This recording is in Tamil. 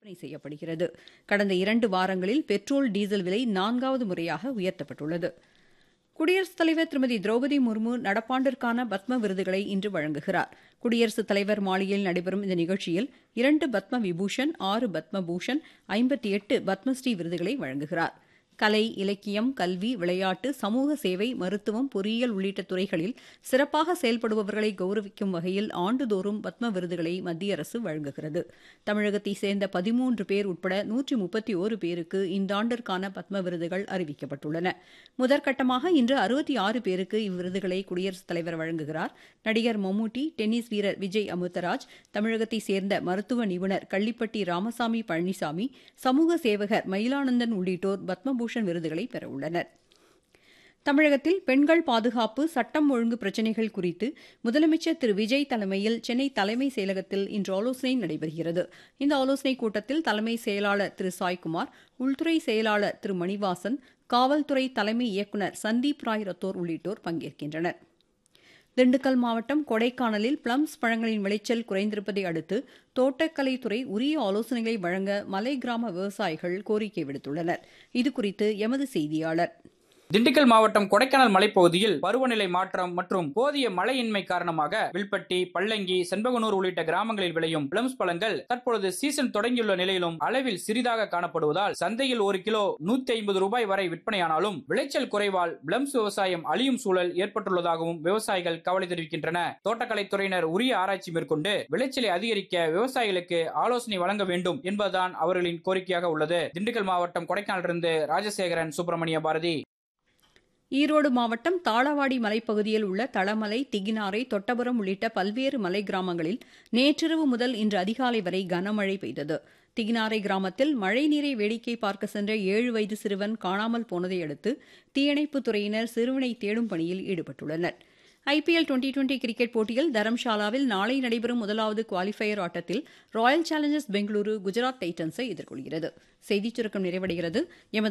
விற்பனை செய்யப்படுகிறது கடந்த இரண்டு வாரங்களில் பெட்ரோல் டீசல் விலை நான்காவது முறையாக உயர்த்தப்பட்டுள்ளது குடியரசுத் தலைவர் திருமதி திரௌபதி முர்மு நடப்பாண்டிற்கான பத்ம விருதுகளை இன்று வழங்குகிறார் குடியரசுத் தலைவர் மாளிகையில் நடைபெறும் இந்த நிகழ்ச்சியில் இரண்டு பத்ம விபூஷன் ஆறு பத்ம பூஷன் ஐம்பத்தி எட்டு பத்மஸ்ரீ விருதுகளை வழங்குகிறார் கலை இலக்கியம் கல்வி விளையாட்டு சமூக சேவை மருத்துவம் பொறியியல் உள்ளிட்ட துறைகளில் சிறப்பாக செயல்படுபவர்களை கௌரவிக்கும் வகையில் ஆண்டுதோறும் பத்ம விருதுகளை மத்திய அரசு வழங்குகிறது தமிழகத்தைச் சேர்ந்த பதிமூன்று பேர் உட்பட நூற்றி முப்பத்தி ஓரு பேருக்கு இந்த ஆண்டிற்கான பத்ம விருதுகள் அறிவிக்கப்பட்டுள்ளன முதற்கட்டமாக இன்று அறுபத்தி ஆறு பேருக்கு இவ்விருதுகளை குடியரசுத் தலைவர் வழங்குகிறார் நடிகர் மம்முட்டி டென்னிஸ் வீரர் விஜய் அமிர்தராஜ் தமிழகத்தைச் சேர்ந்த மருத்துவ நிபுணர் கள்ளிப்பட்டி ராமசாமி பழனிசாமி சமூக சேவகர் மயிலானந்தன் உள்ளிட்டோர் பத்மபூஷன் விருதுகளை பெறவுள்ளனர் தமிழகத்தில் பெண்கள் பாதுகாப்பு சட்டம் ஒழுங்கு பிரச்சினைகள் குறித்து முதலமைச்சர் திரு விஜய் தலைமையில் சென்னை தலைமை செயலகத்தில் இன்று ஆலோசனை நடைபெறுகிறது இந்த ஆலோசனைக் கூட்டத்தில் தலைமை செயலாளர் திரு சாய்குமார் உள்துறை செயலாளர் திரு மணிவாசன் காவல்துறை தலைமை இயக்குநர் சந்தீப் ராய் ரத்தோர் உள்ளிட்டோர் பங்கேற்கின்றனர் திண்டுக்கல் மாவட்டம் கொடைக்கானலில் பிளம்ஸ் பழங்களின் விளைச்சல் குறைந்திருப்பதை அடுத்து தோட்டக்கலைத்துறை உரிய ஆலோசனைகளை வழங்க மலை கிராம விவசாயிகள் கோரிக்கை விடுத்துள்ளனர் இதுகுறித்து எமது செய்தியாளர் திண்டுக்கல் மாவட்டம் கொடைக்கானல் மலைப்பகுதியில் பருவநிலை மாற்றம் மற்றும் போதிய மழையின்மை காரணமாக வில்பட்டி பள்ளங்கி செண்பகனூர் உள்ளிட்ட கிராமங்களில் விளையும் பிளம்ஸ் பழங்கள் தற்பொழுது சீசன் தொடங்கியுள்ள நிலையிலும் அளவில் சிறிதாக காணப்படுவதால் சந்தையில் ஒரு கிலோ நூத்தி ஐம்பது ரூபாய் வரை விற்பனையானாலும் விளைச்சல் குறைவால் பிளம்ஸ் விவசாயம் அழியும் சூழல் ஏற்பட்டுள்ளதாகவும் விவசாயிகள் கவலை தெரிவிக்கின்றன தோட்டக்கலைத்துறையினர் உரிய ஆராய்ச்சி மேற்கொண்டு விளைச்சலை அதிகரிக்க விவசாயிகளுக்கு ஆலோசனை வழங்க வேண்டும் என்பதுதான் அவர்களின் கோரிக்கையாக உள்ளது திண்டுக்கல் மாவட்டம் கொடைக்கானலிருந்து ராஜசேகரன் சுப்பிரமணிய பாரதி ஈரோடு மாவட்டம் தாளவாடி மலைப்பகுதியில் உள்ள தளமலை திகினாரை தொட்டபுரம் உள்ளிட்ட பல்வேறு மலை கிராமங்களில் நேற்றிரவு முதல் இன்று அதிகாலை வரை கனமழை பெய்தது திகினாரை கிராமத்தில் மழைநீரை வேடிக்கை பார்க்க சென்ற ஏழு வயது சிறுவன் காணாமல் போனதை அடுத்து தீயணைப்புத் துறையினர் சிறுவனை தேடும் பணியில் ஈடுபட்டுள்ளனர் ஐபிஎல் டுவெண்டி டுவெண்டி கிரிக்கெட் போட்டியில் தரம்ஷாலாவில் நாளை நடைபெறும் முதலாவது குவாலிஃபயர் ஆட்டத்தில் ராயல் சேலஞ்சர்ஸ் பெங்களூரு குஜராத் டைட்டன்ஸை எதிர்கொள்கிறது செய்திச் சுருக்கம் நிறைவடைகிறது எமது